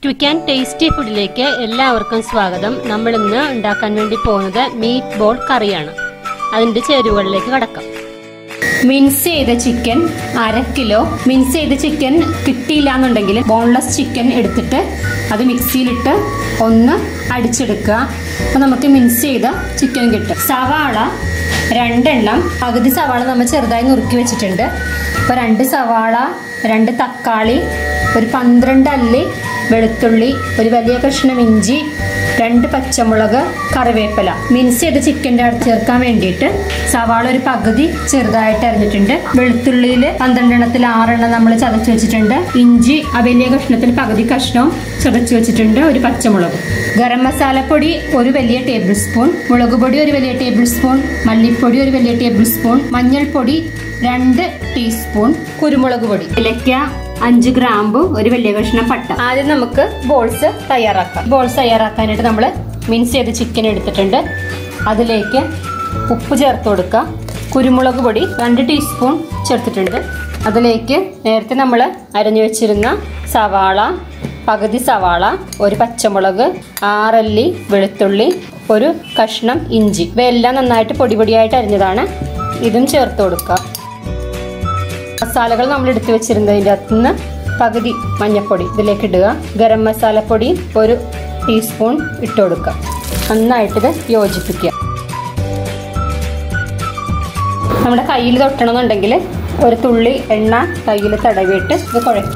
quick and tasty ഫുഡിലേക്ക് എല്ലാവർക്കും സ്വാഗതം നമ്മൾ ഇന്ന് ഉണ്ടാക്കാൻ വേണ്ടി പോകുന്നത് മീറ്റ് ബോൾ കറിയാണ് അതിന്റെ ചേരുവകളിലേക്ക് കടക്കാം മിൻസ് ചെയ്ത ചിക്കൻ അര കിലോ മിൻസ് ചെയ്ത ചിക്കൻ കിട്ടിയില്ല എന്നുണ്ടെങ്കിൽ ബോൺലെസ് ചിക്കൻ എടുത്തിട്ട് അത് മിക്സിയിലിട്ട് ഒന്ന് അടിച്ചെടുക്കുക അപ്പോൾ നമുക്ക് മിൻസ് ചെയ്ത ചിക്കൻ കിട്ടും സവാള രണ്ടെണ്ണം പകുതി സവാള നമ്മൾ ചെറുതായി നുറുക്കി വെച്ചിട്ടുണ്ട് അപ്പോൾ രണ്ട് സവാള രണ്ട് തക്കാളി ഒരു പന്ത്രണ്ട് അല്ലി വെളുത്തുള്ളി ഒരു വലിയ കഷ്ണം ഇഞ്ചി രണ്ട് പച്ചമുളക് കറിവേപ്പില മിൻസ് ചെയ്ത ചിക്കൻ്റെ അടുത്ത് ചേർക്കാൻ വേണ്ടിയിട്ട് സവാള ഒരു പകുതി ചെറുതായിട്ട് അരിഞ്ഞിട്ടുണ്ട് വെളുത്തുള്ളിയിൽ പന്ത്രണ്ടെണ്ണത്തിൽ ആറെണ്ണം നമ്മൾ ചതച്ച് വെച്ചിട്ടുണ്ട് ഇഞ്ചി ആ വലിയ കഷ്ണത്തിൽ പകുതി കഷ്ണവും ചതച്ച് വെച്ചിട്ടുണ്ട് ഒരു പച്ചമുളക് ഗരം മസാലപ്പൊടി ഒരു വലിയ ടേബിൾ സ്പൂൺ മുളക് പൊടി ഒരു വലിയ ടേബിൾ സ്പൂൺ മല്ലിപ്പൊടി ഒരു വലിയ ടേബിൾ സ്പൂൺ മഞ്ഞൾപ്പൊടി രണ്ട് ടീസ്പൂൺ കുരുമുളക് പൊടി ഇലക്ക അഞ്ച് ഗ്രാമ്പു ഒരു വലിയ കഷ്ണം പട്ട ആദ്യം നമുക്ക് ബോൾസ് തയ്യാറാക്കാം ബോൾസ് തയ്യാറാക്കാനായിട്ട് നമ്മൾ മിൻസ് ചെയ്ത് ചിക്കൻ എടുത്തിട്ടുണ്ട് അതിലേക്ക് ഉപ്പ് ചേർത്ത് കൊടുക്കുക കുരുമുളക് പൊടി രണ്ട് ടീസ്പൂൺ ചേർത്തിട്ടുണ്ട് അതിലേക്ക് നേരത്തെ നമ്മൾ അരഞ്ഞു വെച്ചിരുന്ന സവാള പകുതി സവാള ഒരു പച്ചമുളക് ആറല്ലി വെളുത്തുള്ളി ഒരു കഷ്ണം ഇഞ്ചി ഇവയെല്ലാം നന്നായിട്ട് പൊടി പൊടിയായിട്ട് അരിഞ്ഞതാണ് ഇതും ചേർത്ത് കൊടുക്കുക മസാലകൾ നമ്മൾ എടുത്തു വെച്ചിരുന്നതിൻ്റെ അകത്ത് നിന്ന് പകുതി മഞ്ഞൾപ്പൊടി ഇതിലേക്ക് ഇടുക ഗരം മസാലപ്പൊടി ഒരു ടീസ്പൂൺ ഇട്ട് കൊടുക്കുക നന്നായിട്ടിത് യോജിപ്പിക്കുക നമ്മുടെ കയ്യിൽ തൊട്ടണമെന്നുണ്ടെങ്കിൽ ഒരു തുള്ളി എണ്ണ കയ്യിൽ തടവിയിട്ട് ഇത് കുഴക്കും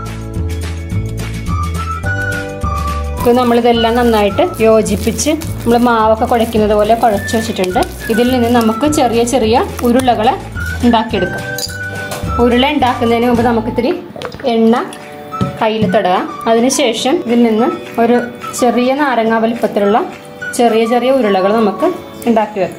നമ്മളിതെല്ലാം നന്നായിട്ട് യോജിപ്പിച്ച് നമ്മൾ മാവൊക്കെ കുഴയ്ക്കുന്നത് പോലെ കുഴച്ച് വെച്ചിട്ടുണ്ട് ഇതിൽ നിന്ന് നമുക്ക് ചെറിയ ചെറിയ ഉരുളകളെ ഉണ്ടാക്കിയെടുക്കാം ഉരുള ഉണ്ടാക്കുന്നതിന് മുമ്പ് നമുക്കിത്തിരി എണ്ണ കയ്യിൽ തൊടുക അതിനുശേഷം ഇതിൽ നിന്ന് ഒരു ചെറിയ നാരങ്ങ വലിപ്പത്തിലുള്ള ചെറിയ ചെറിയ ഉരുളകൾ നമുക്ക് ഉണ്ടാക്കി വെക്കാം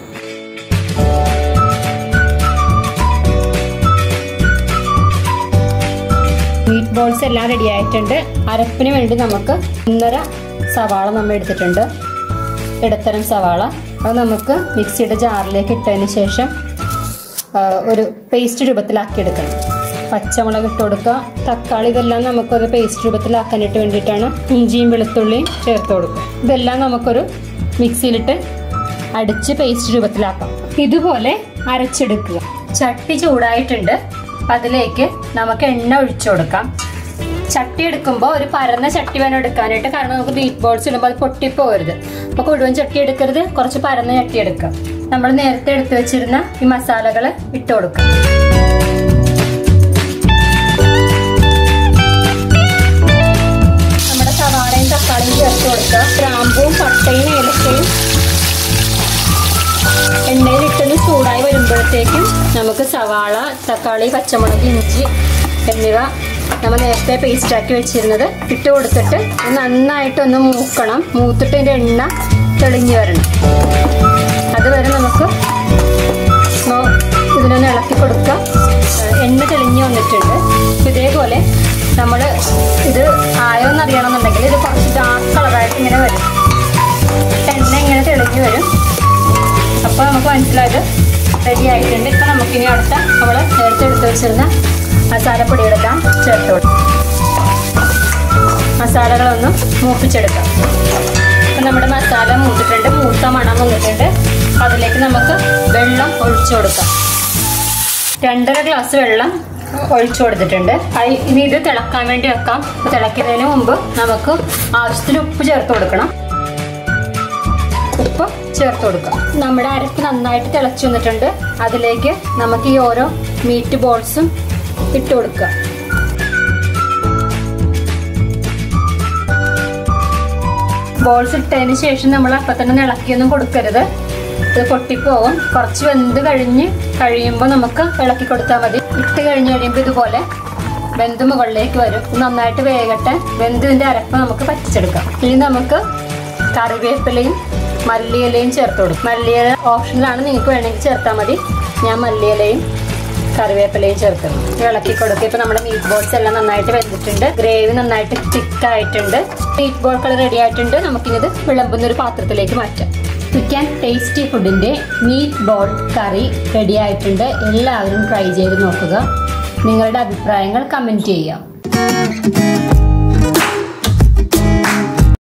മീറ്റ് ബോൾസ് എല്ലാം റെഡി ആയിട്ടുണ്ട് അരപ്പിന് വേണ്ടി നമുക്ക് ഒന്നര സവാള നമ്മൾ എടുത്തിട്ടുണ്ട് ഇടത്തരം സവാള അത് നമുക്ക് മിക്സിയുടെ ജാറിലേക്ക് ഇട്ടതിന് ശേഷം ഒരു പേസ്റ്റ് രൂപത്തിലാക്കി എടുക്കണം പച്ചമുളക് ഇട്ട് കൊടുക്കുക തക്കാളി ഇതെല്ലാം നമുക്കൊരു പേസ്റ്റ് രൂപത്തിലാക്കാനായിട്ട് വേണ്ടിയിട്ടാണ് ഇഞ്ചിയും വെളുത്തുള്ളിയും ചേർത്ത് കൊടുക്കുക ഇതെല്ലാം നമുക്കൊരു മിക്സിയിലിട്ട് അടിച്ച് പേസ്റ്റ് രൂപത്തിലാക്കാം ഇതുപോലെ അരച്ചെടുക്കുക ചട്ടി ചൂടായിട്ടുണ്ട് അതിലേക്ക് നമുക്ക് എണ്ണ ഒഴിച്ചു കൊടുക്കാം ചട്ടി എടുക്കുമ്പോൾ ഒരു പരന്ന ചട്ടി വേണം എടുക്കാനായിട്ട് കാരണം നമുക്ക് ബീറ്റ് ബോൾസ് ഇടുമ്പോൾ അത് പൊട്ടിപ്പോകരുത് അപ്പോൾ മുഴുവൻ ചട്ടി എടുക്കരുത് കുറച്ച് പരന്ന ചട്ടി എടുക്കാം നമ്മൾ നേരത്തെ എടുത്തു വെച്ചിരുന്ന ഈ മസാലകൾ ഇട്ട് കൊടുക്കാം നമ്മുടെ സവാളയും തക്കാളിയും ചേർത്ത് കൊടുക്കുക ഗ്രാമ്പും പട്ടയും ഏലക്കയും എണ്ണയിലിട്ടൊന്ന് ചൂടായി വരുമ്പോഴത്തേക്കും നമുക്ക് സവാള തക്കാളി പച്ചമുളക് ഇഞ്ചി എന്നിവ നമ്മൾ നേരത്തെ പേസ്റ്റാക്കി വെച്ചിരുന്നത് ഇട്ട് കൊടുത്തിട്ട് നന്നായിട്ടൊന്ന് മൂക്കണം മൂത്തിട്ട് അതിൻ്റെ എണ്ണ തെളിഞ്ഞു വരണം അതുവരെ നമുക്ക് ഇതിനൊന്ന് ഇളക്കി കൊടുക്കുക എണ്ണ തെളിഞ്ഞു വന്നിട്ടുണ്ട് ഇതേപോലെ നമ്മൾ ഇത് ആയോന്ന് അറിയണമെന്നുണ്ടെങ്കിൽ ഇത് കുറച്ച് ഡാർക്ക് കളറായിട്ട് ഇങ്ങനെ വരും എണ്ണ ഇങ്ങനെ തെളിഞ്ഞു വരും അപ്പോൾ നമുക്ക് മനസ്സിലായത് റെഡി ആയിട്ടുണ്ട് ഇപ്പം നമുക്കിനി അടുത്ത നമ്മൾ നേരത്തെ എടുത്ത് വെച്ചിരുന്ന മസാലപ്പൊടികളെല്ലാം ചേർത്ത് കൊടുക്കും മസാലകളൊന്നും മൂപ്പിച്ചെടുക്കാം അപ്പം നമ്മുടെ മസാല മൂത്തിട്ടുണ്ട് മൂത്ത മണം വന്നിട്ടുണ്ട് അതിലേക്ക് നമുക്ക് വെള്ളം ഒഴിച്ചു കൊടുക്കാം രണ്ടര ഗ്ലാസ് വെള്ളം ഒഴിച്ചു കൊടുത്തിട്ടുണ്ട് ഇനി ഇത് തിളക്കാൻ വേണ്ടി വെക്കാം തിളക്കുന്നതിന് മുമ്പ് നമുക്ക് ആവശ്യത്തിന് ഉപ്പ് ചേർത്ത് കൊടുക്കണം ഉപ്പ് ചേർത്ത് കൊടുക്കാം നമ്മുടെ അരപ്പ് നന്നായിട്ട് തിളച്ചു വന്നിട്ടുണ്ട് അതിലേക്ക് നമുക്ക് ഈ ഓരോ മീറ്റ് ബോൾസും ഇട്ട് കൊടുക്കുക ബോൾസ് ഇട്ടതിന് ശേഷം നമ്മൾ അപ്പം തന്നെ ഇളക്കിയൊന്നും കൊടുക്കരുത് ഇത് പൊട്ടിപ്പോകും കുറച്ച് വെന്ത് കഴിഞ്ഞ് കഴിയുമ്പോൾ നമുക്ക് ഇളക്കി കൊടുത്താൽ മതി ഇട്ട് കഴിഞ്ഞ് കഴിയുമ്പോൾ ഇതുപോലെ വെന്ത് മുകളിലേക്ക് വരും നന്നായിട്ട് വേകട്ടെ വെന്തതിൻ്റെ അരപ്പ് നമുക്ക് പറ്റിച്ചെടുക്കാം ഇനി നമുക്ക് കറിവേപ്പിലയും മല്ലിയിലയും ചേർത്ത് കൊടുക്കും മല്ലിയില ഓപ്ഷനിലാണ് നിങ്ങൾക്ക് വേണമെങ്കിൽ ചേർത്താൽ മതി ഞാൻ മല്ലിയിലയും കറിവേപ്പിലയും ചേർക്കുന്നു ഇളക്കി കൊടുക്കുക ഇപ്പൊ നമ്മുടെ മീറ്റ് ബോൾസ് എല്ലാം നന്നായിട്ട് വെന്തിട്ടുണ്ട് ഗ്രേവി നന്നായിട്ട് തിക്ക് ആയിട്ടുണ്ട് മീറ്റ് ബോൾകൾ റെഡി ആയിട്ടുണ്ട് നമുക്കിത് വിളമ്പുന്ന ഒരു പാത്രത്തിലേക്ക് മാറ്റാം ചിക്കൻ ടേസ്റ്റി ഫുഡിന്റെ മീറ്റ് ബോൾ കറി റെഡി ആയിട്ടുണ്ട് എല്ലാവരും ട്രൈ ചെയ്ത് നോക്കുക നിങ്ങളുടെ അഭിപ്രായങ്ങൾ കമന്റ് ചെയ്യാം